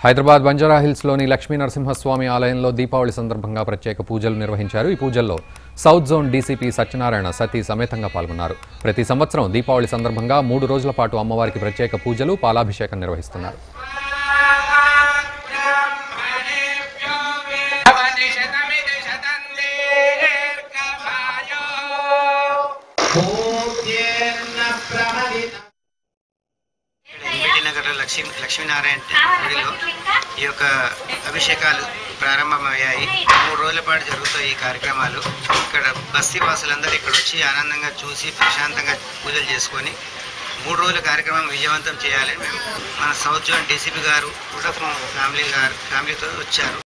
హైదరాబాద్ బంజారా హిల్స్లోని లక్ష్మీ నరసింహస్వామి ఆలయంలో దీపావళి సందర్భంగా ప్రత్యేక పూజలు నిర్వహించారు ఈ పూజల్లో సౌత్ జోన్ డీసీపీ సత్యనారాయణ సతీ సమేతంగా పాల్గొన్నారు ప్రతి సంవత్సరం దీపావళి సందర్భంగా మూడు రోజుల పాటు అమ్మవారికి ప్రత్యేక పూజలు పాలాభిషేకం నిర్వహిస్తున్నారు భవతి శతమితి శతం దీర్ఘమాయో. పూజ్యేన్న ప్రమదితం. ఎంపీటీ నగర్ లక్ష్మీ లక్ష్మీనారాయణ గుడిలో ఈ యొక్క అభిషేకాలు ప్రారంభమయ్యాయి మూడు రోజుల పాటు జరుగుతాయి ఈ కార్యక్రమాలు ఇక్కడ బస్తీ వాసులందరూ ఇక్కడ వచ్చి ఆనందంగా చూసి ప్రశాంతంగా పూజలు చేసుకొని మూడు రోజుల కార్యక్రమం విజయవంతం చేయాలని మేము మన సౌత్ జోన్ డీసీపీ గారు కూడా ఫ్యామిలీ గారు ఫ్యామిలీతో వచ్చారు